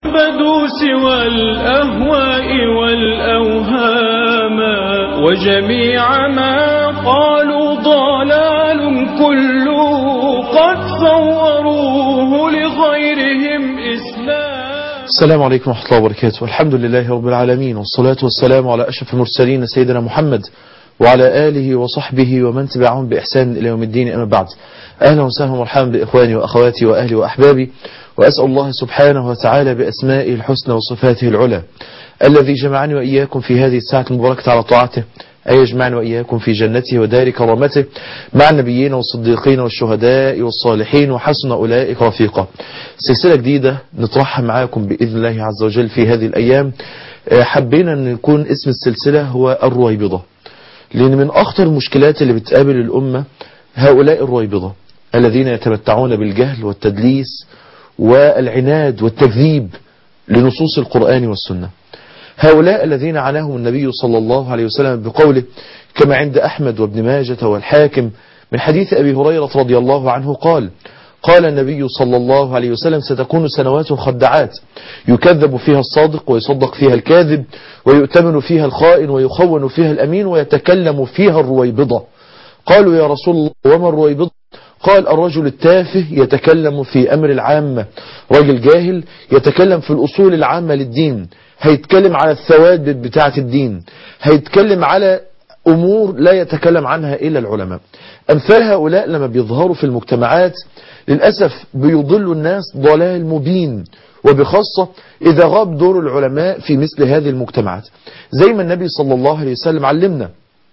بدوا سوى الأهواء والأوهام وجميع ما قالوا ضلال كله قد صوروه لغيرهم إسلام السلام عليكم ورحمة الله وبركاته الحمد لله رب العالمين والصلاة والسلام على أشرف المرسلين سيدنا محمد وعلى آله وصحبه ومن تبعهم بإحسان إلى يوم الدين أما بعد أهلا وسهلا ومرحبا بإخواني وأخواتي وأهلي وأحبابي وأسأل الله سبحانه وتعالى بأسمائه الحسنى وصفاته العلى الذي جمعني وإياكم في هذه الساعة المباركة على طاعته أن يجمعنا وإياكم في جنته ودار كرامته مع النبيين والصديقين والشهداء والصالحين وحسن أولئك رفيقا سلسلة جديدة نطرحها معاكم بإذن الله عز وجل في هذه الأيام حبينا أن يكون اسم السلسلة هو الرويبضة لأن من أخطر المشكلات اللي بتقابل الأمة هؤلاء الرويبضة الذين يتمتعون بالجهل والتدليس والعناد والتكذيب لنصوص القرآن والسنة هؤلاء الذين عناهم النبي صلى الله عليه وسلم بقوله كما عند أحمد وابن ماجة والحاكم من حديث أبي هريرة رضي الله عنه قال قال النبي صلى الله عليه وسلم ستكون سنوات خدعات يكذب فيها الصادق ويصدق فيها الكاذب ويؤتمن فيها الخائن ويخون فيها الأمين ويتكلم فيها الرويبضة قالوا يا رسول الله وما الرويبضة قال الرجل التافه يتكلم في أمر العامة رجل جاهل يتكلم في الأصول العامة للدين هيتكلم على الثوابت بتاعة الدين هيتكلم على أمور لا يتكلم عنها إلا العلماء أمثال هؤلاء لما بيظهروا في المجتمعات للأسف بيضلوا الناس ضلال مبين وبخاصة إذا غاب دور العلماء في مثل هذه المجتمعات زي ما النبي صلى الله عليه وسلم علمنا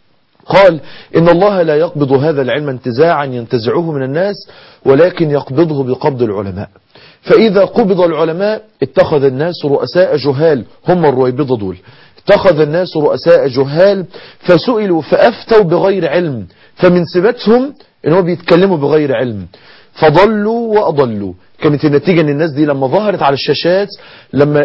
قال إن الله لا يقبض هذا العلم انتزاعا ينتزعه من الناس ولكن يقبضه بقبض العلماء فإذا قبض العلماء اتخذ الناس رؤساء جهال هم الرويبضة دول اتخذ الناس رؤساء جهال فسئلوا فأفتوا بغير علم فمن سمتهم انهم بيتكلموا بغير علم فضلوا وأضلوا كانت النتيجة ان الناس دي لما ظهرت على الشاشات لما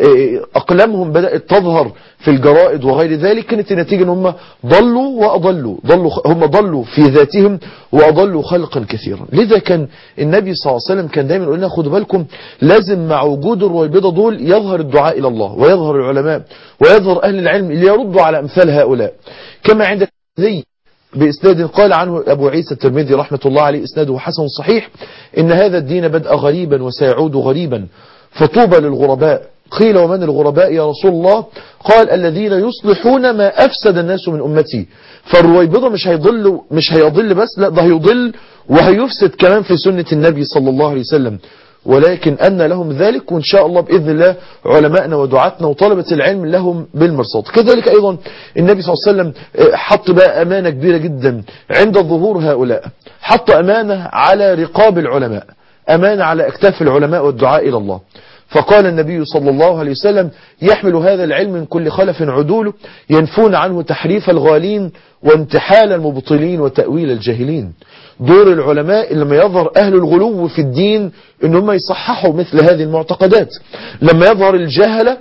أقلامهم بدأت تظهر في الجرائد وغير ذلك كانت النتيجة ان هم ضلوا وأضلوا ضلوا هم ضلوا في ذاتهم وأضلوا خلقا كثيرا لذا كان النبي صلى الله عليه وسلم كان دايما يقول لنا خدوا بالكم لازم مع وجود الرويبضة دول يظهر الدعاء إلى الله ويظهر العلماء ويظهر أهل العلم اللي يردوا على أمثال هؤلاء كما عند الترمذي بإسناد قال عنه أبو عيسى الترمذي رحمة الله عليه إسناده حسن صحيح إن هذا الدين بدأ غريبا وسيعود غريبا فطوبى للغرباء قيل ومن الغرباء يا رسول الله قال الذين يصلحون ما أفسد الناس من أمتي فالرويبضة مش هيضل مش هيضل بس لا ده هيضل وهيفسد كمان في سنة النبي صلى الله عليه وسلم ولكن أن لهم ذلك وإن شاء الله بإذن الله علماءنا ودعاتنا وطلبة العلم لهم بالمرصاد كذلك أيضا النبي صلى الله عليه وسلم حط بقى أمانة كبيرة جدا عند ظهور هؤلاء حط أمانة على رقاب العلماء أمانة على أكتاف العلماء والدعاء إلى الله فقال النبي صلى الله عليه وسلم يحمل هذا العلم من كل خلف عدول ينفون عنه تحريف الغالين وانتحال المبطلين وتأويل الجاهلين دور العلماء لما يظهر أهل الغلو في الدين ان هم يصححوا مثل هذه المعتقدات لما يظهر الجهلة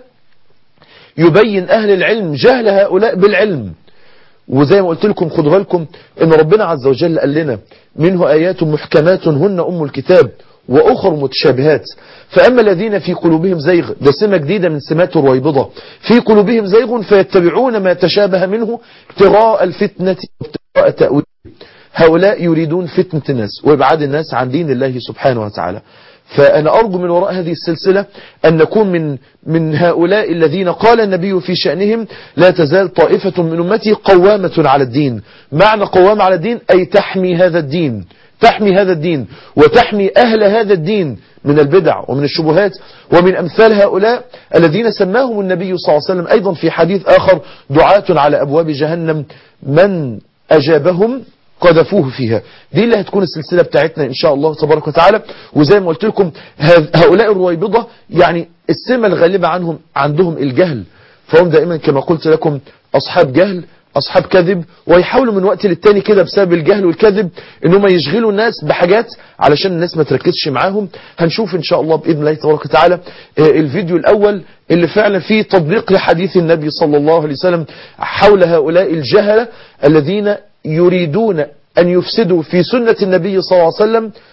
يبين أهل العلم جهل هؤلاء بالعلم وزي ما قلت لكم خدوا بالكم ان ربنا عز وجل قال لنا منه آيات محكمات هن أم الكتاب وأخر متشابهات فأما الذين في قلوبهم زيغ ده سمة جديدة من سمات الرويبضة في قلوبهم زيغ فيتبعون ما تشابه منه ابتغاء الفتنة وابتغاء تأويل هؤلاء يريدون فتنة الناس وإبعاد الناس عن دين الله سبحانه وتعالى فأنا أرجو من وراء هذه السلسلة أن نكون من من هؤلاء الذين قال النبي في شأنهم لا تزال طائفة من أمتي قوامة على الدين معنى قوامة على الدين أي تحمي هذا الدين تحمي هذا الدين وتحمي أهل هذا الدين من البدع ومن الشبهات ومن أمثال هؤلاء الذين سماهم النبي صلى الله عليه وسلم أيضا في حديث آخر دعاة على أبواب جهنم من أجابهم قذفوه فيها دي اللي هتكون السلسلة بتاعتنا إن شاء الله تبارك وتعالى وزي ما قلت لكم هؤلاء الرويبضة يعني السمة الغالبة عنهم عندهم الجهل فهم دائما كما قلت لكم أصحاب جهل أصحاب كذب ويحاولوا من وقت للتاني كده بسبب الجهل والكذب إنهم يشغلوا الناس بحاجات علشان الناس ما تركزش معاهم هنشوف إن شاء الله بإذن الله تبارك وتعالى الفيديو الأول اللي فعلا فيه تطبيق لحديث النبي صلى الله عليه وسلم حول هؤلاء الجهلة الذين يريدون أن يفسدوا في سنة النبي صلى الله عليه وسلم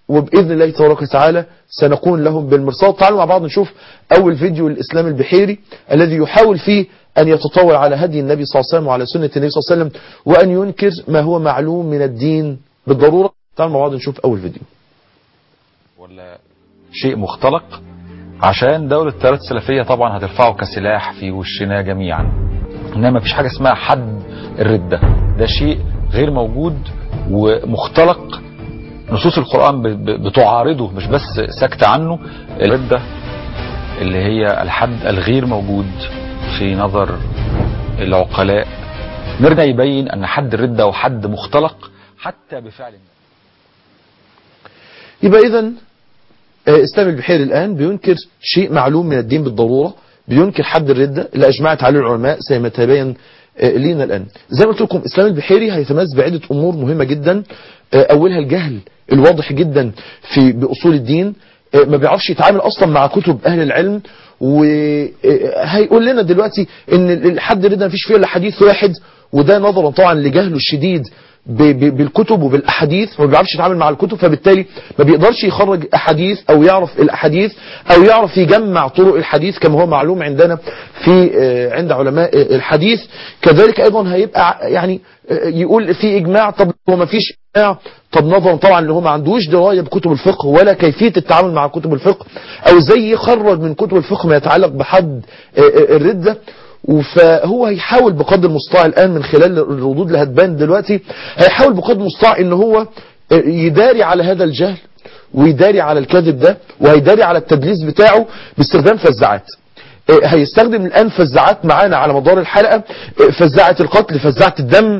وبإذن الله تبارك وتعالى سنكون لهم بالمرصاد تعالوا مع بعض نشوف أول فيديو الإسلام البحيري الذي يحاول فيه أن يتطور على هدي النبي صلى الله عليه وسلم وعلى سنة النبي صلى الله عليه وسلم وأن ينكر ما هو معلوم من الدين بالضرورة تعالوا مع بعض نشوف أول فيديو ولا شيء مختلق عشان دولة التيارات السلفية طبعا هترفعه كسلاح في وشنا جميعا انما مفيش حاجة اسمها حد الردة ده شيء غير موجود ومختلق نصوص القرآن ب- ب- بتعارضه مش بس سكت عنه الردة اللي هي الحد الغير موجود في نظر العقلاء نرجع يبين ان حد الردة وحد مختلق حتى بفعل الناس يبقى إذا إسلام البحيري الآن بينكر شيء معلوم من الدين بالضرورة بينكر حد الردة اللي أجمعت عليه العلماء زي ما تبين آه، لينا الآن زي ما قلت لكم إسلام البحيري هيتميز بعدة أمور مهمة جدا آه، أولها الجهل الواضح جدا في بأصول الدين آه، ما بيعرفش يتعامل أصلا مع كتب أهل العلم وهيقول لنا دلوقتي ان الحد الردة مفيش فيه الا حديث واحد وده نظرا طبعا لجهله الشديد ب- ب- بالكتب وبالاحاديث ما بيعرفش يتعامل مع الكتب فبالتالي ما بيقدرش يخرج احاديث او يعرف الاحاديث او يعرف يجمع طرق الحديث كما هو معلوم عندنا في آه، عند علماء آه، الحديث كذلك ايضا هيبقى ع- يعني آه، يقول في اجماع طب هو ما فيش اجماع طب نظرا طبعا اللي هو ما عندوش درايه بكتب الفقه ولا كيفيه التعامل مع كتب الفقه او ازاي يخرج من كتب الفقه ما يتعلق بحد آه، آه، الرده فهو هيحاول بقدر المستطاع الآن من خلال الردود اللي هتبان دلوقتي هيحاول بقدر المستطاع ان هو يداري على هذا الجهل ويداري على الكذب ده وهيداري على التدليس بتاعه باستخدام فزاعات هيستخدم الآن فزاعات معانا على مدار الحلقة فزاعة القتل فزاعة الدم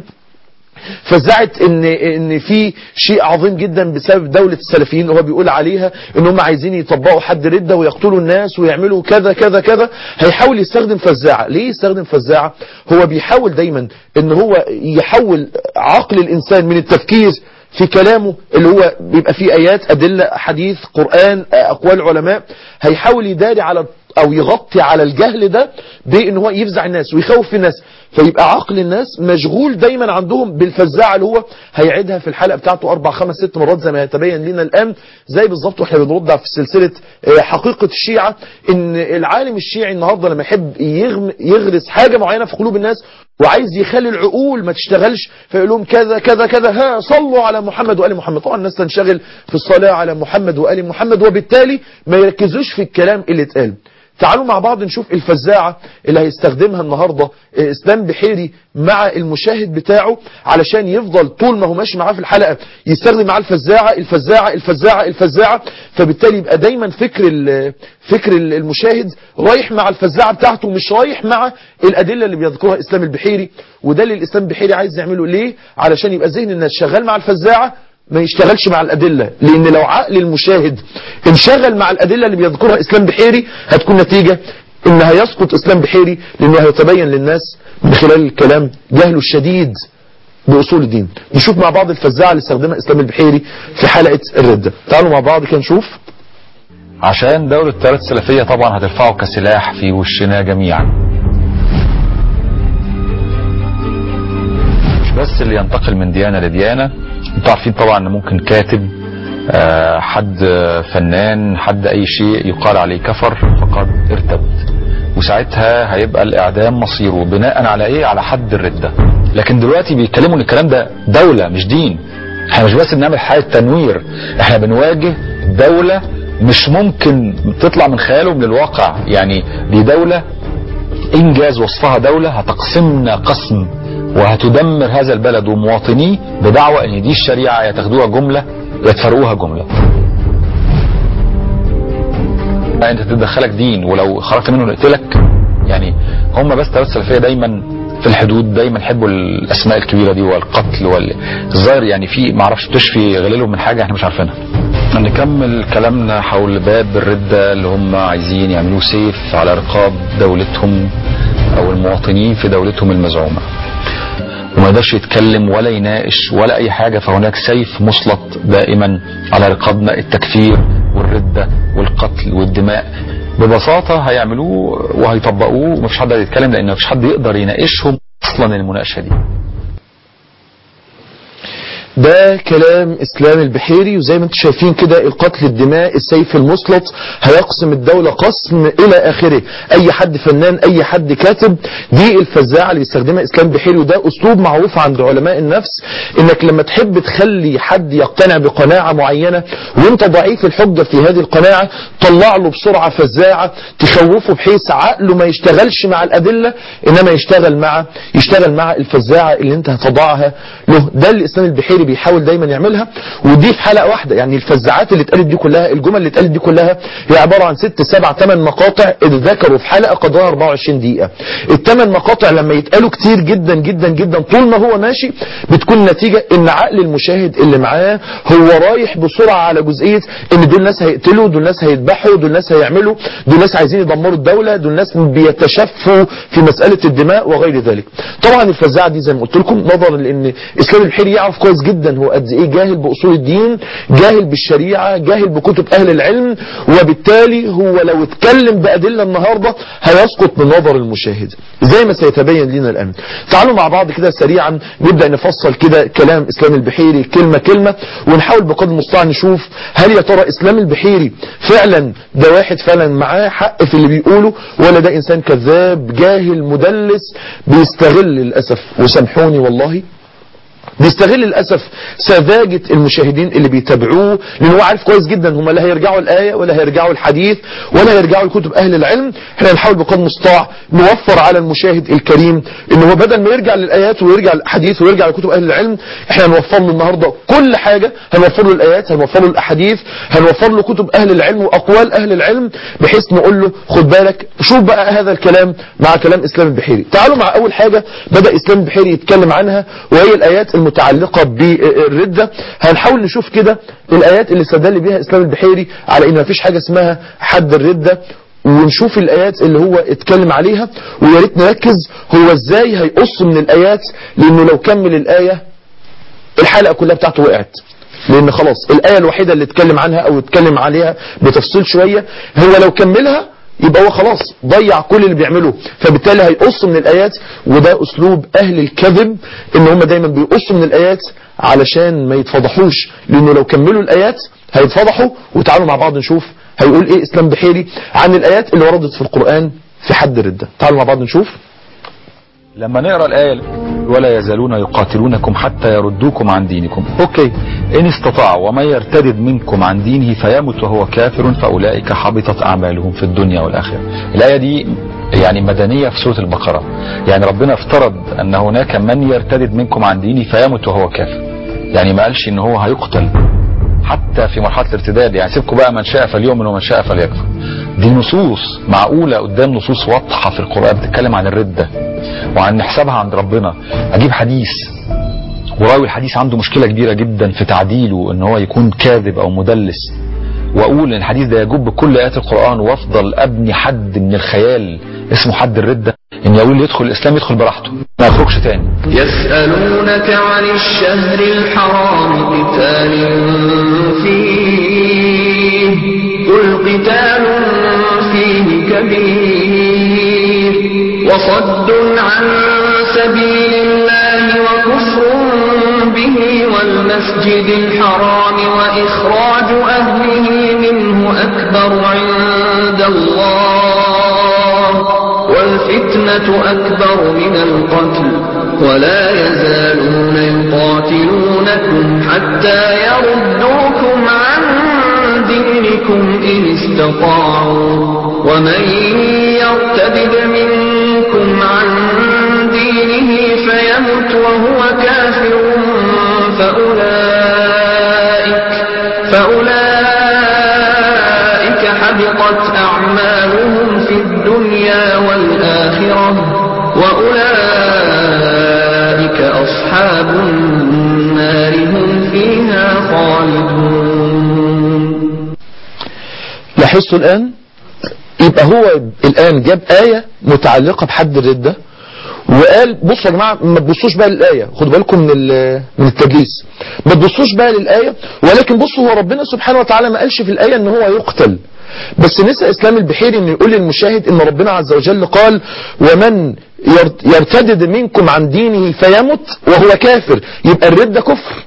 فزعت ان ان في شيء عظيم جدا بسبب دولة السلفيين هو بيقول عليها ان هم عايزين يطبقوا حد ردة ويقتلوا الناس ويعملوا كذا كذا كذا هيحاول يستخدم فزاعة ليه يستخدم فزاعة هو بيحاول دايما ان هو يحول عقل الانسان من التفكير في كلامه اللي هو بيبقى فيه ايات ادلة حديث قرآن اقوال علماء هيحاول يداري على او يغطي على الجهل ده بان هو يفزع الناس ويخوف الناس فيبقى عقل الناس مشغول دايما عندهم بالفزاعه اللي هو هيعيدها في الحلقه بتاعته اربع خمس ست مرات زي ما يتبين لنا الان زي بالظبط واحنا بنرد في سلسله آه، حقيقه الشيعه ان العالم الشيعي النهارده لما يحب يغم يغرس حاجه معينه في قلوب الناس وعايز يخلي العقول ما تشتغلش فيقول لهم كذا كذا كذا ها صلوا على محمد وآل محمد طبعا الناس تنشغل في الصلاة على محمد وآل محمد وبالتالي ما يركزوش في الكلام اللي اتقال تعالوا مع بعض نشوف الفزاعة اللي هيستخدمها النهاردة آه، اسلام بحيري مع المشاهد بتاعه علشان يفضل طول ما هو ماشي معاه في الحلقة يستخدم معاه الفزاعة الفزاعة الفزاعة الفزاعة فبالتالي يبقى دايما فكر ال- فكر ال- المشاهد رايح مع الفزاعة بتاعته مش رايح مع الأدلة اللي بيذكرها اسلام البحيري وده اللي الاسلام البحيري عايز يعمله ليه علشان يبقى ذهن الناس شغال مع الفزاعة ما يشتغلش مع الأدلة لأن لو عقل المشاهد انشغل مع الأدلة اللي بيذكرها إسلام بحيري هتكون نتيجة إن هيسقط إسلام بحيري لأنه هيتبين للناس من خلال الكلام جهله الشديد بأصول الدين نشوف مع بعض الفزاعة اللي استخدمها إسلام البحيري في حلقة الردة تعالوا مع بعض كده نشوف عشان دولة التيارات السلفية طبعا هترفعه كسلاح في وشنا جميعا مش بس اللي ينتقل من ديانة لديانة انتوا عارفين طبعا ان ممكن كاتب آه، حد آه، فنان حد اي شيء يقال عليه كفر فقد ارتد وساعتها هيبقى الاعدام مصيره بناء على ايه على حد الردة لكن دلوقتي بيتكلموا ان الكلام ده دولة مش دين احنا مش بس بنعمل حالة تنوير احنا بنواجه دولة مش ممكن تطلع من خياله من الواقع يعني دي دولة انجاز وصفها دولة هتقسمنا قسم وهتدمر هذا البلد ومواطنيه بدعوى ان دي الشريعة يا تاخدوها جملة يا تفرقوها جملة انت تدخلك دين ولو خرجت منه نقتلك يعني هم بس تيارات السلفيه دايما في الحدود دايما يحبوا الاسماء الكبيره دي والقتل والظاهر يعني في ما اعرفش تشفي غليلهم من حاجه احنا مش عارفينها نكمل كلامنا حول باب الردة اللي هم عايزين يعملوه سيف على رقاب دولتهم او المواطنين في دولتهم المزعومة وما يقدرش يتكلم ولا يناقش ولا اي حاجة فهناك سيف مسلط دائما على رقابنا التكفير والردة والقتل والدماء ببساطة هيعملوه وهيطبقوه ومفيش حد يتكلم لان مفيش حد يقدر يناقشهم اصلا المناقشة دي ده كلام اسلام البحيري وزي ما انتم شايفين كده القتل الدماء السيف المسلط هيقسم الدولة قسم الى اخره اي حد فنان اي حد كاتب دي الفزاعة اللي بيستخدمها اسلام البحيري وده اسلوب معروف عند علماء النفس انك لما تحب تخلي حد يقتنع بقناعة معينة وانت ضعيف الحجة في هذه القناعة طلع له بسرعة فزاعة تخوفه بحيث عقله ما يشتغلش مع الادلة انما يشتغل مع يشتغل مع الفزاعة اللي انت هتضعها له ده اللي اسلام البحيري بيحاول دايما يعملها ودي في حلقة واحدة يعني الفزاعات اللي اتقالت دي كلها الجمل اللي اتقالت دي كلها هي عبارة عن ست سبع ثمان مقاطع اتذكروا في حلقة قدرها 24 دقيقة الثمان مقاطع لما يتقالوا كتير جدا جدا جدا طول ما هو ماشي بتكون نتيجة ان عقل المشاهد اللي معاه هو رايح بسرعة على جزئية ان دول ناس هيقتلوا دول ناس هيذبحوا دول ناس هيعملوا دول ناس عايزين يدمروا الدولة دول ناس بيتشفوا في مسألة الدماء وغير ذلك طبعا الفزاعة دي زي ما قلت لكم نظرا لان اسلام البحيري يعرف كويس جدا هو قد ايه جاهل باصول الدين جاهل بالشريعة جاهل بكتب اهل العلم وبالتالي هو لو اتكلم بادلة النهاردة هيسقط من نظر المشاهد زي ما سيتبين لنا الان تعالوا مع بعض كده سريعا نبدأ نفصل كده كلام اسلام البحيري كلمة كلمة ونحاول بقدر المستطاع نشوف هل يا ترى اسلام البحيري فعلا ده واحد فعلا معاه حق في اللي بيقوله ولا ده انسان كذاب جاهل مدلس بيستغل للاسف وسامحوني والله بيستغل للأسف سذاجة المشاهدين اللي بيتابعوه لأن هو عارف كويس جدا هم لا هيرجعوا الآية ولا هيرجعوا الحديث ولا هيرجعوا لكتب أهل العلم احنا نحاول بقدر المستطاع نوفر على المشاهد الكريم ان هو بدل ما يرجع للآيات ويرجع للأحاديث ويرجع لكتب أهل العلم احنا هنوفر له النهاردة كل حاجة هنوفر له الآيات هنوفر له الأحاديث هنوفر له كتب أهل العلم وأقوال أهل العلم بحيث نقول له خد بالك شوف بقى هذا الكلام مع كلام إسلام البحيري تعالوا مع أول حاجة بدأ إسلام البحيري يتكلم عنها وهي الآيات المتعلقة بالردة هنحاول نشوف كده الآيات اللي استدل بها إسلام البحيري على إن مفيش حاجة اسمها حد الردة ونشوف الآيات اللي هو اتكلم عليها ويا ريت نركز هو ازاي هيقص من الآيات لأنه لو كمل الآية الحلقة كلها بتاعته وقعت لأن خلاص الآية الوحيدة اللي اتكلم عنها أو اتكلم عليها بتفصيل شوية هو لو كملها يبقى هو خلاص ضيع كل اللي بيعمله فبالتالي هيقص من الآيات وده أسلوب أهل الكذب إن هم دايما بيقصوا من الآيات علشان ما يتفضحوش لأنه لو كملوا الآيات هيتفضحوا وتعالوا مع بعض نشوف هيقول إيه إسلام بحيري عن الآيات اللي وردت في القرآن في حد الردة تعالوا مع بعض نشوف لما نقرا الايه ولا يزالون يقاتلونكم حتى يردوكم عن دينكم أوكي ان استطاعوا ومن يرتد منكم عن دينه فيمت وهو كافر فاولئك حبطت اعمالهم في الدنيا والاخره الايه دي يعني مدنيه في سوره البقره يعني ربنا افترض ان هناك من يرتد منكم عن دينه فيمت وهو كافر يعني ما قالش ان هو هيقتل حتى في مرحله الارتداد يعني سيبكم بقى من شاء فليؤمن ومن شاء فليكفر دي نصوص معقوله قدام نصوص واضحه في القران بتتكلم عن الرده وعن حسابها عند ربنا اجيب حديث وراوي الحديث عنده مشكله كبيره جدا في تعديله ان هو يكون كاذب او مدلس واقول ان الحديث ده يجب كل ايات القران وافضل ابني حد من الخيال اسمه حد الرده ان يقول اللي يدخل الاسلام يدخل براحته ما يخرجش تاني يسألونك عن الشهر الحرام قتال فيه قل قتال فيه كبير وصد عن سبيل الله وكفر به والمسجد الحرام وإخراج أهله منه أكبر عند الله والفتنة أكبر من القتل ولا يزالون يقاتلونكم حتى يردوكم عن دينكم إن استطاعوا ومن يرتد منكم عن دينه فيمت وهو كافر فأولئك فأولئك حبطت أعمالهم في الدنيا والآخرة وأولئك أصحاب النار هم فيها خالدون لاحظتوا الآن يبقى هو الآن جاب آية متعلقة بحد الردة وقال بصوا يا جماعة ما تبصوش بقى للآية خدوا بالكم من ال- من التدليس ما تبصوش بقى للآية ولكن بصوا هو ربنا سبحانه وتعالى ما قالش في الآية ان هو يقتل بس نسى اسلام البحيري انه يقول للمشاهد ان ربنا عز وجل قال ومن يرت- يرتدد منكم عن دينه فيمت وهو كافر يبقى الردة كفر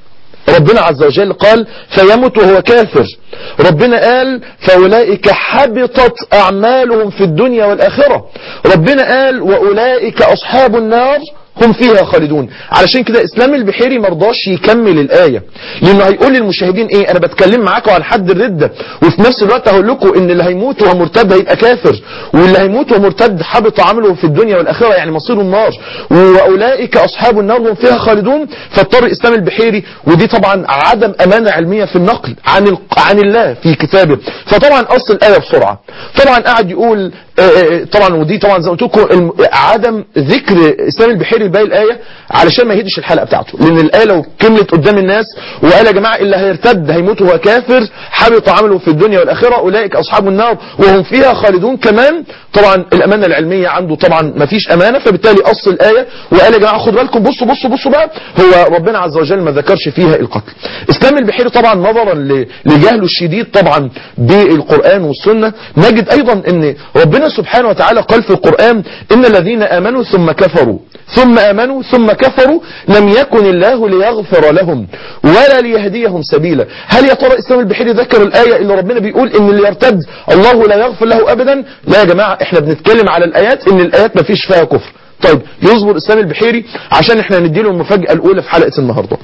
ربنا عز وجل قال فيمت وهو كافر ربنا قال فأولئك حبطت أعمالهم في الدنيا والآخرة ربنا قال وأولئك أصحاب النار هم فيها خالدون علشان كده اسلام البحيري مرضاش يكمل الايه لانه هيقول للمشاهدين ايه انا بتكلم معاكم عن حد الرده وفي نفس الوقت هقول لكم ان اللي هيموت وهو مرتد هيبقى كافر واللي هيموت وهو مرتد حبط عمله في الدنيا والاخره يعني مصيره النار واولئك اصحاب النار هم فيها خالدون فاضطر اسلام البحيري ودي طبعا عدم امانه علميه في النقل عن ال... عن الله في كتابه فطبعا اصل الايه بسرعه طبعا قاعد يقول طبعا ودي طبعا زي ما قلت لكم عدم ذكر اسلام البحيري باقي الايه علشان ما يهدش الحلقه بتاعته لان الايه لو كملت قدام الناس وقال يا جماعه اللي هيرتد هيموت وهو كافر حبط عمله في الدنيا والاخره اولئك اصحاب النار وهم فيها خالدون كمان طبعا الامانه العلميه عنده طبعا ما فيش امانه فبالتالي اصل الايه وقال يا جماعه خدوا بالكم بصوا بصوا بصوا بقى هو ربنا عز وجل ما ذكرش فيها القتل اسلام البحيري طبعا نظرا لجهله الشديد طبعا بالقران والسنه نجد ايضا ان ربنا سبحانه وتعالى قال في القران ان الذين امنوا ثم كفروا ثم آمنوا ثم كفروا لم يكن الله ليغفر لهم ولا ليهديهم سبيلا هل يا ترى إسلام البحيري ذكر الآية اللي ربنا بيقول إن اللي يرتد الله لا يغفر له أبدا لا يا جماعة إحنا بنتكلم على الآيات إن الآيات ما فيش فيها كفر طيب يصبر إسلام البحيري عشان إحنا نديله المفاجأة الأولى في حلقة النهاردة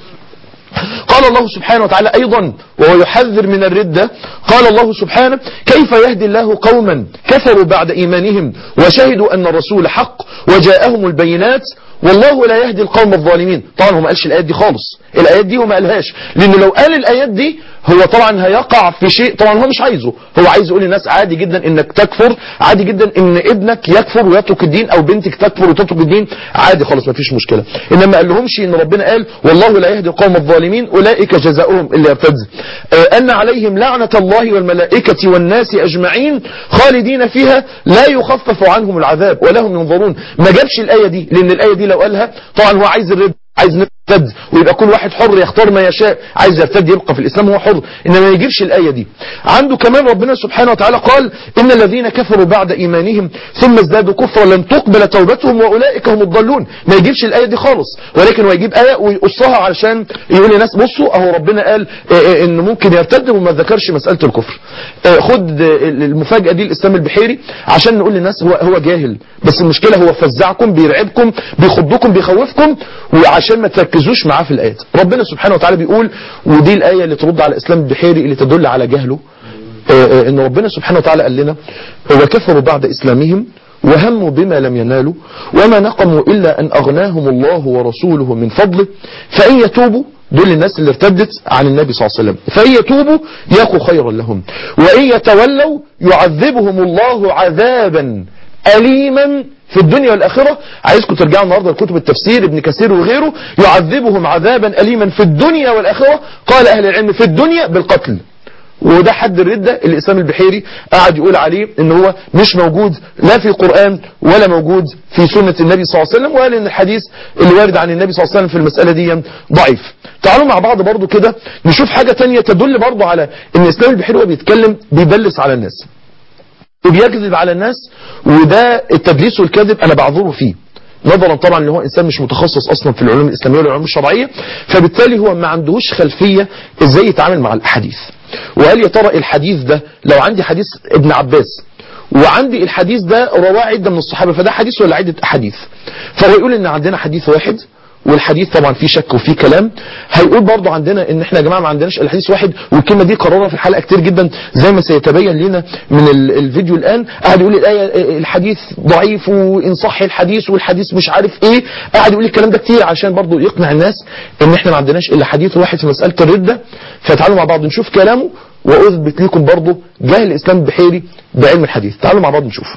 قال الله سبحانه وتعالى أيضا وهو يحذر من الردة قال الله سبحانه كيف يهدي الله قوما كفروا بعد إيمانهم وشهدوا أن الرسول حق وجاءهم البينات والله لا يهدي القوم الظالمين طبعا هو ما قالش الآيات دي خالص الآيات دي هو ما قالهاش لأنه لو قال الآيات دي هو طبعا هيقع في شيء طبعا هو مش عايزه هو عايز يقول للناس عادي جدا انك تكفر عادي جدا ان ابنك يكفر ويترك الدين او بنتك تكفر وتترك الدين عادي خالص ما فيش مشكلة انما قال لهمش ان ربنا قال والله لا يهدي القوم الظالمين اولئك جزاؤهم اللي يرتد آه ان عليهم لعنة الله والملائكة والناس اجمعين خالدين فيها لا يخفف عنهم العذاب ولا هم ينظرون ما جابش الاية دي لان الاية دي لو قالها طبعا هو عايز الرد عايز نرتد ويبقى كل واحد حر يختار ما يشاء عايز يرتد يبقى في الإسلام هو حر إنما ما يجيبش الآية دي عنده كمان ربنا سبحانه وتعالى قال إن الذين كفروا بعد إيمانهم ثم ازدادوا كفرا لن تقبل توبتهم وأولئك هم الضالون ما يجيبش الآية دي خالص ولكن هو يجيب آية ويقصها علشان يقول للناس بصوا أهو ربنا قال إن ممكن يرتد وما ذكرش مسألة الكفر خد المفاجأة دي الإسلام البحيري عشان نقول للناس هو هو جاهل بس المشكلة هو فزعكم بيرعبكم بيخضكم بيخوفكم وعشان ما تركزوش معاه في الآيات ربنا سبحانه وتعالى بيقول ودي الآية اللي ترد على إسلام البحيري اللي تدل على جهله إن ربنا سبحانه وتعالى قال لنا وكفروا بعد إسلامهم وهموا بما لم ينالوا وما نقموا إلا أن أغناهم الله ورسوله من فضله فإن يتوبوا دول الناس اللي ارتدت عن النبي صلى الله عليه وسلم فإن يتوبوا يكوا خيرا لهم وإن يتولوا يعذبهم الله عذابا أليما في الدنيا والآخرة عايزكم ترجعوا النهاردة لكتب التفسير ابن كثير وغيره يعذبهم عذابا أليما في الدنيا والآخرة قال أهل العلم في الدنيا بالقتل وده حد الردة اللي إسلام البحيري قاعد يقول عليه ان هو مش موجود لا في القرآن ولا موجود في سنة النبي صلى الله عليه وسلم وقال ان الحديث اللي وارد عن النبي صلى الله عليه وسلم في المسألة دي ضعيف تعالوا مع بعض برضو كده نشوف حاجة تانية تدل برضو على ان إسلام البحيري وهو بيتكلم بيبلس على الناس وبيكذب على الناس وده التدليس والكذب انا بعذره فيه نظرا طبعا ان هو انسان مش متخصص اصلا في العلوم الاسلاميه والعلوم الشرعيه فبالتالي هو ما عندهوش خلفيه ازاي يتعامل مع الاحاديث وقال يا ترى الحديث ده لو عندي حديث ابن عباس وعندي الحديث ده رواه عده من الصحابه فده حديث ولا عده احاديث فهو يقول ان عندنا حديث واحد والحديث طبعا فيه شك وفيه كلام هيقول برضو عندنا ان احنا يا جماعه ما عندناش الحديث واحد والكلمه دي قررها في الحلقه كتير جدا زي ما سيتبين لنا من الفيديو الان قاعد يقول الايه الحديث ضعيف وان صح الحديث والحديث مش عارف ايه قاعد يقول الكلام ده كتير عشان برضو يقنع الناس ان احنا ما عندناش الا حديث واحد في مساله الرده فتعالوا مع بعض نشوف كلامه واثبت لكم برضو جهل الاسلام البحيري بعلم الحديث تعالوا مع بعض نشوف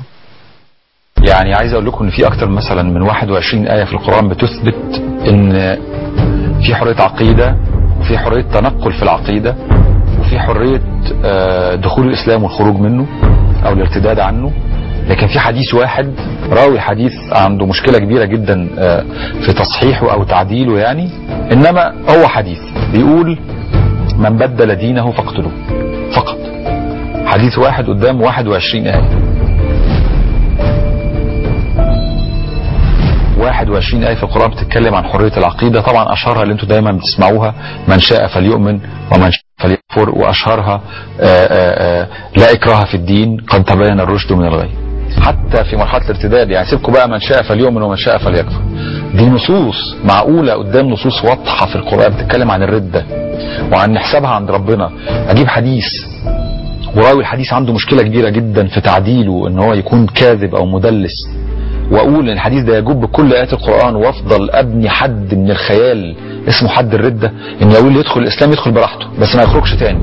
يعني عايز اقول لكم ان في اكتر مثلا من 21 آية في القرآن بتثبت ان في حرية عقيدة وفي حرية تنقل في العقيدة وفي حرية دخول الاسلام والخروج منه او الارتداد عنه لكن في حديث واحد راوي حديث عنده مشكلة كبيرة جدا في تصحيحه او تعديله يعني انما هو حديث بيقول من بدل دينه فاقتلوه فقط حديث واحد قدام 21 آية 21 آية في القرآن بتتكلم عن حرية العقيدة طبعا أشهرها اللي انتم دايما بتسمعوها من شاء فليؤمن ومن شاء فليكفر وأشهرها آآ آآ لا إكراه في الدين قد تبين الرشد من الغي حتى في مرحلة الارتداد يعني سيبكم بقى من شاء فليؤمن ومن شاء فليكفر دي نصوص معقولة قدام نصوص واضحة في القرآن بتتكلم عن الردة وعن حسابها عند ربنا أجيب حديث وراوي الحديث عنده مشكلة كبيرة جدا في تعديله ان هو يكون كاذب او مدلس واقول ان الحديث ده يجب كل ايات القرآن وافضل ابني حد من الخيال اسمه حد الردة ان اقول اللي يدخل الاسلام يدخل براحته بس ما يخرجش تاني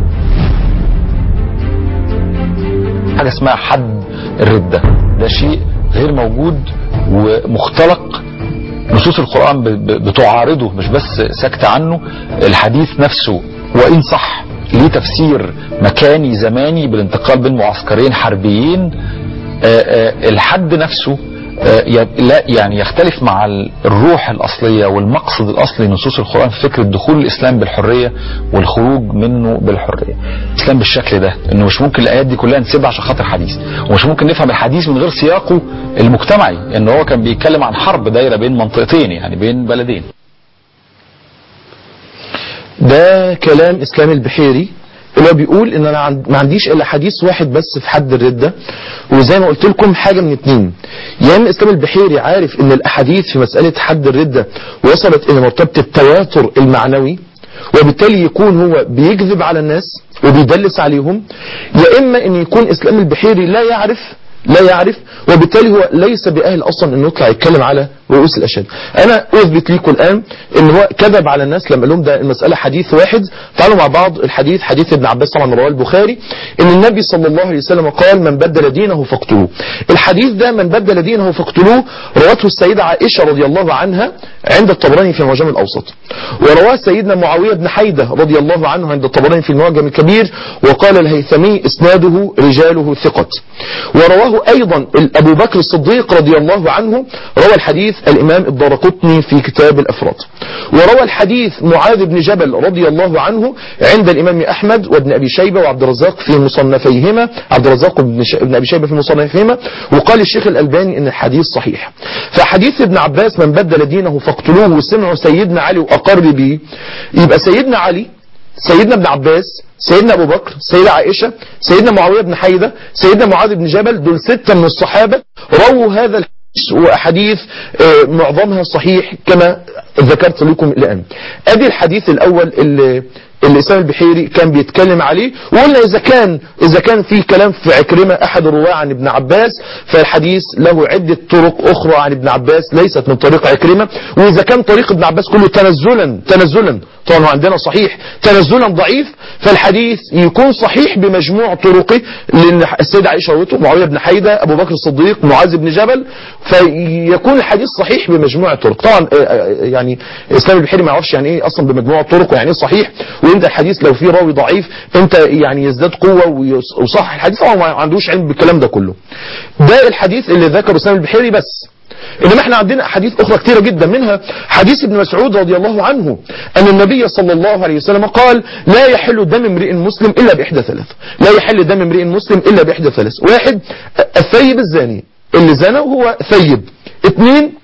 حاجة اسمها حد الردة ده شيء غير موجود ومختلق نصوص القرآن ب- ب- بتعارضه مش بس سكت عنه الحديث نفسه وإن صح ليه تفسير مكاني زماني بالانتقال بين معسكرين حربيين آه، آه، الحد نفسه آه، ي- لا يعني يختلف مع ال- الروح الأصلية والمقصد الأصلي لنصوص القرآن في فكرة دخول الإسلام بالحرية والخروج منه بالحرية الإسلام بالشكل ده إنه مش ممكن الآيات دي كلها نسيبها عشان خاطر حديث ومش ممكن نفهم الحديث من غير سياقه المجتمعي إن هو كان بيتكلم عن حرب دايرة بين منطقتين يعني بين بلدين ده كلام اسلام البحيري اللي هو بيقول ان انا عند ما عنديش الا حديث واحد بس في حد الردة وزي ما قلت لكم حاجة من اتنين يا اما اسلام البحيري عارف ان الاحاديث في مسألة حد الردة وصلت الى مرتبة التواتر المعنوي وبالتالي يكون هو بيكذب على الناس وبيدلس عليهم يا اما ان يكون اسلام البحيري لا يعرف لا يعرف وبالتالي هو ليس بأهل أصلا أنه يطلع يتكلم على رؤوس الأشهاد أنا أثبت لكم الآن أن هو كذب على الناس لما قال لهم ده المسألة حديث واحد تعالوا مع بعض الحديث حديث ابن عباس طبعا رواه البخاري أن النبي صلى الله عليه وسلم قال من بدل دينه فاقتلوه الحديث ده من بدل دينه فاقتلوه روته السيدة عائشة رضي الله عنها عند الطبراني في المعجم الأوسط ورواه سيدنا معاوية بن حيدة رضي الله عنه عند الطبراني في المعجم الكبير وقال الهيثمي اسناده رجاله ثقة ورواه أيضا أبو بكر الصديق رضي الله عنه روى الحديث الإمام الدارقطني في كتاب الأفراد وروى الحديث معاذ بن جبل رضي الله عنه عند الإمام أحمد وابن أبي شيبة وعبد الرزاق في مصنفيهما عبد الرزاق وابن ش- ابن أبي شيبة في مصنفيهما وقال الشيخ الألباني إن الحديث صحيح فحديث ابن عباس من بدل دينه فاقتلوه وسمعوا سيدنا علي وأقر به يبقى سيدنا علي سيدنا ابن عباس سيدنا ابو بكر سيدة عائشة سيدنا معاوية بن حيدة سيدنا معاذ بن جبل دول ستة من الصحابة رووا هذا الحديث وأحاديث آه، معظمها صحيح كما ذكرت لكم الآن أدي الحديث الأول اللي الإسلام البحيري كان بيتكلم عليه وقلنا إذا كان إذا كان في كلام في عكرمة أحد الرواة عن ابن عباس فالحديث له عدة طرق أخرى عن ابن عباس ليست من طريق عكرمة وإذا كان طريق ابن عباس كله تنزلا تنزلا طبعا هو عندنا صحيح تنزلا ضعيف فالحديث يكون صحيح بمجموع طرقه لأن السيدة عائشة روته معاوية بن حيدة أبو بكر الصديق معاذ بن جبل فيكون الحديث صحيح بمجموع الطرق طبعا آه، آه، يعني الإسلام البحيري ما يعرفش يعني إيه أصلا بمجموع الطرق ويعني إيه صحيح وانت الحديث لو فيه راوي ضعيف انت يعني يزداد قوة ويص- وصح الحديث طبعا ما عندوش علم بالكلام ده كله ده الحديث اللي ذكره الإسلام البحيري بس انما احنا عندنا احاديث اخرى كتيرة جدا منها حديث ابن مسعود رضي الله عنه ان النبي صلى الله عليه وسلم قال لا يحل دم امرئ مسلم الا باحدى ثلاث لا يحل دم امرئ مسلم الا باحدى ثلاث واحد الثيب الزاني اللي زنى وهو ثيب اثنين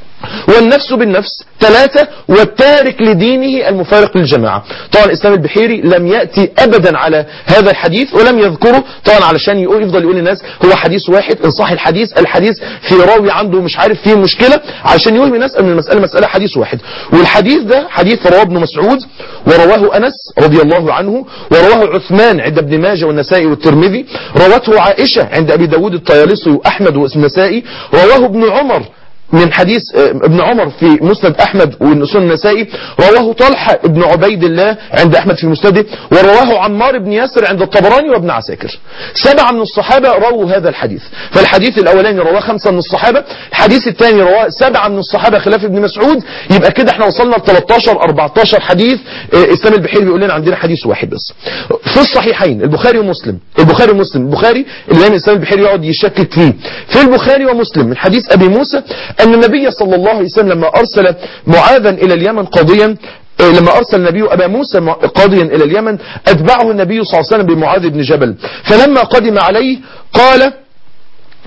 والنفس بالنفس ثلاثة والتارك لدينه المفارق للجماعة طبعا الإسلام البحيري لم يأتي أبدا على هذا الحديث ولم يذكره طبعا علشان يقول يفضل يقول للناس هو حديث واحد إن صح الحديث الحديث في راوي عنده مش عارف فيه مشكلة علشان يوهم الناس أن المسألة مسألة حديث واحد والحديث ده حديث رواه ابن مسعود ورواه أنس رضي الله عنه ورواه عثمان عند ابن ماجه والنسائي والترمذي روته عائشة عند أبي داود الطيالسي وأحمد والنسائي رواه ابن عمر من حديث آه، ابن عمر في مسند أحمد والسنن النسائي رواه طلحة ابن عبيد الله عند أحمد في مسنده ورواه عمار بن ياسر عند الطبراني وابن عساكر سبعة من الصحابة رووا هذا الحديث فالحديث الأولاني رواه خمسة من الصحابة الحديث الثاني رواه سبعة من الصحابة خلاف ابن مسعود يبقى كده احنا وصلنا ل 13 14 حديث آه، اسلام البحيري بيقول لنا عندنا حديث واحد بس في الصحيحين البخاري ومسلم البخاري ومسلم البخاري اللي دايما الاسلام البحيري يقعد يشكك فيه في البخاري ومسلم من حديث ابي موسى ان النبي صلى الله عليه وسلم لما ارسل معاذا الى اليمن قاضيا آه، لما أرسل النبي أبا موسى مع- قاضيا إلى اليمن أتبعه النبي صلى الله عليه وسلم بمعاذ بن جبل فلما قدم عليه قال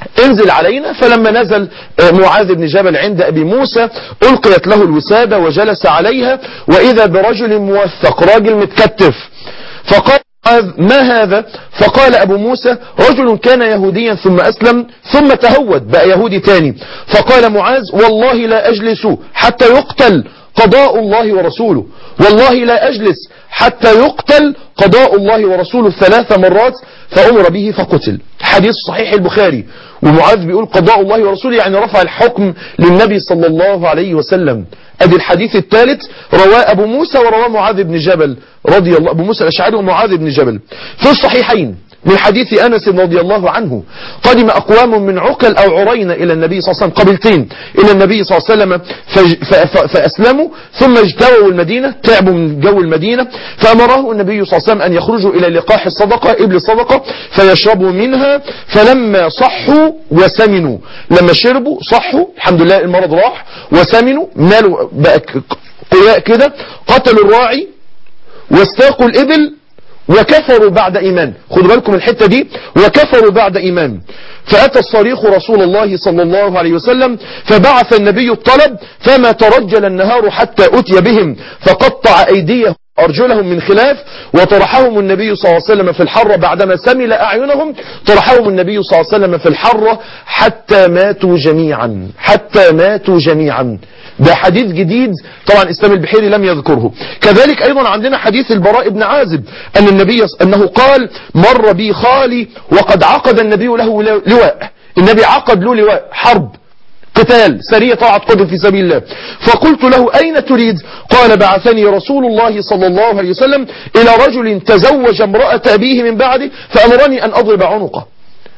انزل علينا فلما نزل معاذ بن جبل عند أبي موسى ألقيت له الوسادة وجلس عليها وإذا برجل موثق راجل متكتف فقال معاذ ما هذا فقال أبو موسى رجل كان يهوديا ثم أسلم ثم تهود بقى يهودي تاني فقال معاذ والله لا أجلس حتى يقتل قضاء الله ورسوله والله لا أجلس حتى يقتل قضاء الله ورسوله ثلاث مرات فأمر به فقتل حديث صحيح البخاري ومعاذ بيقول قضاء الله ورسوله يعني رفع الحكم للنبي صلى الله عليه وسلم ادي الحديث الثالث رواه ابو موسى ورواه معاذ بن جبل رضي الله ابو موسى الاشعري ومعاذ بن جبل في الصحيحين من حديث أنس رضي الله عنه قدم أقوام من عقل أو عرين إلى النبي صلى الله عليه وسلم قبلتين إلى النبي صلى الله عليه وسلم فج- ف- ف- فأسلموا ثم اجتووا المدينة تعبوا من جو المدينة فأمره النبي صلى الله عليه وسلم أن يخرجوا إلى لقاح الصدقة إبل الصدقة فيشربوا منها فلما صحوا وسمنوا لما شربوا صحوا الحمد لله المرض راح وسمنوا مالوا بقى ك- قياء كده قتلوا الراعي واستاقوا الإبل وكفروا بعد إيمان خدوا بالكم الحتة دي وكفروا بعد إيمان فأتى الصريخ رسول الله صلى الله عليه وسلم فبعث النبي الطلب فما ترجل النهار حتى أتي بهم فقطع أيديهم أرجلهم من خلاف وطرحهم النبي صلى الله عليه وسلم في الحرة بعدما سمل أعينهم طرحهم النبي صلى الله عليه وسلم في الحرة حتى ماتوا جميعا حتى ماتوا جميعا ده حديث جديد طبعا اسلام البحيري لم يذكره كذلك ايضا عندنا حديث البراء بن عازب ان النبي انه قال مر بي خالي وقد عقد النبي له لواء النبي عقد له لواء حرب قتال سرية طاعة قدر في سبيل الله فقلت له أين تريد قال بعثني رسول الله صلى الله عليه وسلم إلى رجل تزوج امرأة أبيه من بعده فأمرني أن أضرب عنقه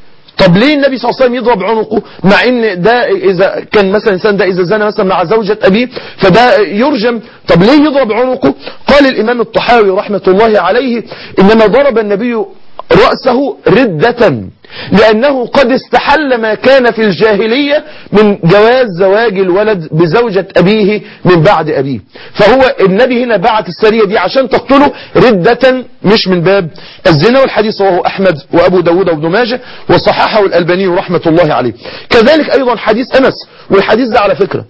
طب ليه النبي صلى الله عليه وسلم يضرب عنقه مع ان ده اذا كان مثلا انسان ده اذا زنى مثلا مع زوجة ابيه فده يرجم طب ليه يضرب عنقه قال الامام الطحاوي رحمة الله عليه انما ضرب النبي رأسه ردة لأنه قد استحل ما كان في الجاهلية من جواز زواج الولد بزوجة أبيه من بعد أبيه فهو النبي هنا بعت السرية دي عشان تقتله ردة مش من باب الزنا والحديث رواه أحمد وأبو داود وابن ماجه وصححه الألباني رحمة الله عليه كذلك أيضا حديث أنس والحديث ده على فكرة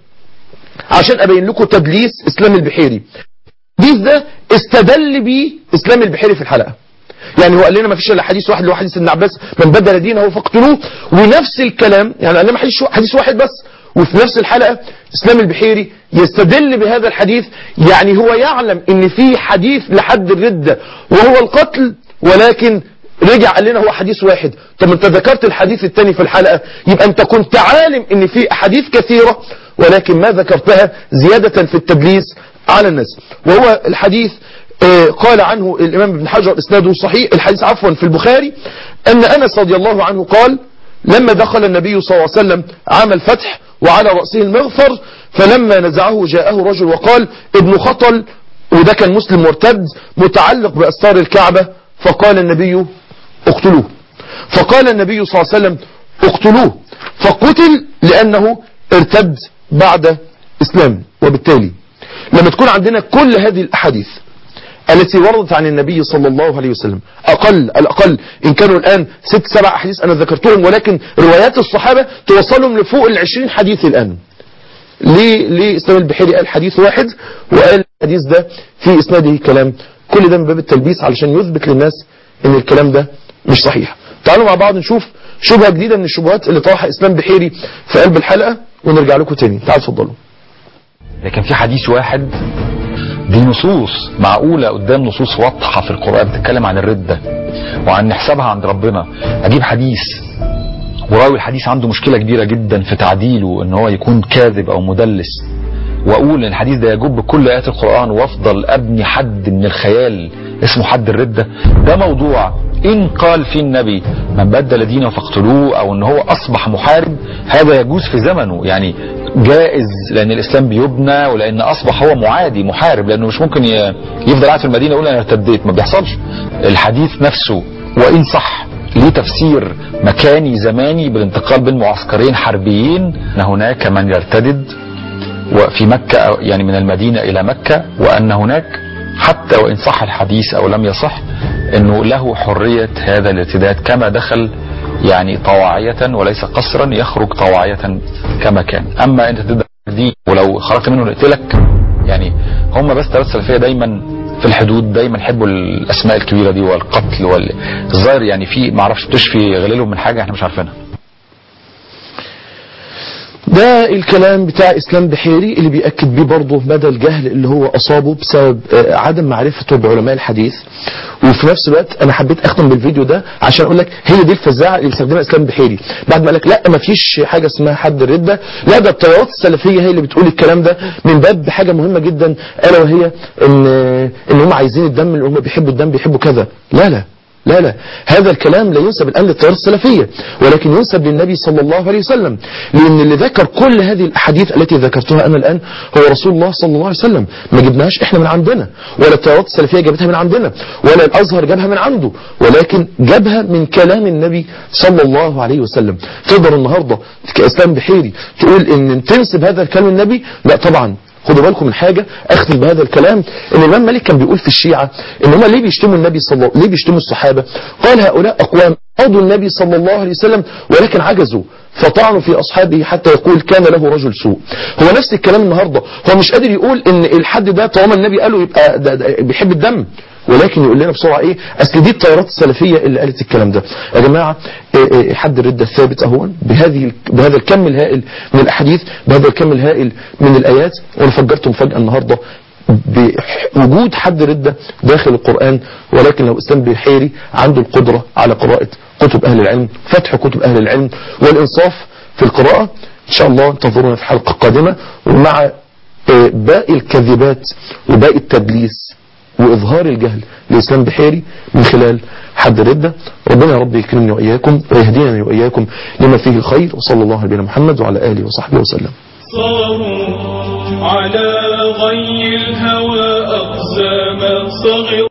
عشان أبين لكم تدليس إسلام البحيري الحديث ده استدل بيه إسلام البحيري في الحلقة يعني هو قال لنا ما فيش الا حديث واحد اللي هو حديث ابن عباس من بدل دينه فاقتلوه ونفس الكلام يعني قال لنا حديث حديث واحد بس وفي نفس الحلقة اسلام البحيري يستدل بهذا الحديث يعني هو يعلم ان في حديث لحد الردة وهو القتل ولكن رجع قال لنا هو حديث واحد طب انت ذكرت الحديث الثاني في الحلقة يبقى انت كنت عالم ان في احاديث كثيرة ولكن ما ذكرتها زيادة في التدليس على الناس وهو الحديث قال عنه الإمام ابن حجر إسناده صحيح الحديث عفوا في البخاري أن أنس رضي الله عنه قال لما دخل النبي صلى الله عليه وسلم عام الفتح وعلى رأسه المغفر فلما نزعه جاءه رجل وقال ابن خطل وده كان مسلم مرتد متعلق بأستار الكعبة فقال النبي اقتلوه فقال النبي صلى الله عليه وسلم اقتلوه فقتل لأنه ارتد بعد إسلام وبالتالي لما تكون عندنا كل هذه الأحاديث التي وردت عن النبي صلى الله عليه وسلم أقل الأقل إن كانوا الآن ست سبع أحاديث أنا ذكرتهم ولكن روايات الصحابة توصلهم لفوق العشرين حديث الآن ليه ليه إسلام البحيري قال حديث واحد وقال الحديث ده في إسناده كلام كل ده من باب التلبيس علشان يثبت للناس إن الكلام ده مش صحيح تعالوا مع بعض نشوف شبهة جديدة من الشبهات اللي طرحها إسلام بحيري في قلب الحلقة ونرجع لكم تاني تعالوا اتفضلوا لكن في حديث واحد دي نصوص معقولة قدام نصوص واضحة في القرآن بتتكلم عن الردة وعن حسابها عند ربنا أجيب حديث وراوي الحديث عنده مشكلة كبيرة جدا في تعديله ان هو يكون كاذب او مدلس واقول ان الحديث ده يجب كل ايات القرآن وافضل ابني حد من الخيال اسمه حد الردة ده موضوع ان قال فيه النبي من بدل دينه فاقتلوه او ان هو اصبح محارب هذا يجوز في زمنه يعني جائز لان الاسلام بيبنى ولان اصبح هو معادي محارب لانه مش ممكن ي- يفضل قاعد في المدينه يقول انا ارتديت ما بيحصلش الحديث نفسه وان صح ليه تفسير مكاني زماني بالانتقال بين معسكرين حربيين ان هناك من يرتدد وفي مكة أو- يعني من المدينة إلى مكة وأن هناك حتى وإن صح الحديث أو لم يصح أنه له حرية هذا الارتداد كما دخل يعني طواعية وليس قصرا يخرج طواعية كما كان اما انت تدخل دين ولو خرجت منه نقتلك يعني هم بس تبع السلفية دايما في الحدود دايما يحبوا الاسماء الكبيرة دي والقتل والظاهر يعني في معرفش بتشفي غليلهم من حاجة احنا مش عارفينها ده الكلام بتاع اسلام بحيري اللي بيأكد بيه برضه مدى الجهل اللي هو اصابه بسبب آه، عدم معرفته بعلماء الحديث وفي نفس الوقت انا حبيت اختم بالفيديو ده عشان اقول لك هي دي الفزاعه اللي بيستخدمها اسلام بحيري بعد ما قال لك لا ما فيش حاجه اسمها حد الرده لا ده التيارات السلفيه هي اللي بتقول الكلام ده من باب حاجه مهمه جدا الا وهي ان ان هم عايزين الدم اللي هم بيحبوا الدم بيحبوا كذا لا لا لا لا هذا الكلام لا ينسب الآن للتيار السلفية ولكن ينسب للنبي صلى الله عليه وسلم لأن اللي ذكر كل هذه الأحاديث التي ذكرتها أنا الآن هو رسول الله صلى الله عليه وسلم ما جبناهاش إحنا من عندنا ولا التيارات السلفية جابتها من عندنا ولا الأزهر جابها من عنده ولكن جابها من كلام النبي صلى الله عليه وسلم تقدر النهاردة كإسلام بحيري تقول إن تنسب هذا الكلام النبي لا طبعا خدوا بالكم من حاجة اختم بهذا الكلام ان الامام مالك كان بيقول في الشيعة ان هم ليه بيشتموا النبي صلى الله ليه بيشتموا الصحابة قال هؤلاء اقوام قضوا النبي صلى الله عليه وسلم ولكن عجزوا فطعنوا في اصحابه حتى يقول كان له رجل سوء هو نفس الكلام النهاردة هو مش قادر يقول ان الحد ده طالما النبي قاله يبقى ده ده بيحب الدم ولكن يقول لنا بسرعة ايه اصل دي الطيارات السلفية اللي قالت الكلام ده يا جماعة إيه إيه حد الردة الثابت اهو بهذه بهذا الكم الهائل من الاحاديث بهذا الكم الهائل من الايات وانا فجرت مفاجأة النهاردة بوجود حد ردة داخل القرآن ولكن لو اسلام بحيري عنده القدرة على قراءة كتب اهل العلم فتح كتب اهل العلم والانصاف في القراءة ان شاء الله انتظرونا في حلقة قادمة ومع آه، باقي الكذبات وباقي التدليس وإظهار الجهل لإسلام بحيري من خلال حد ردة ربنا يا رب يكرمني وإياكم ويهدينا وإياكم لما فيه الخير وصلى الله على نبينا محمد وعلى آله وصحبه وسلم صاروا على غي الهوى أقزاما صغروا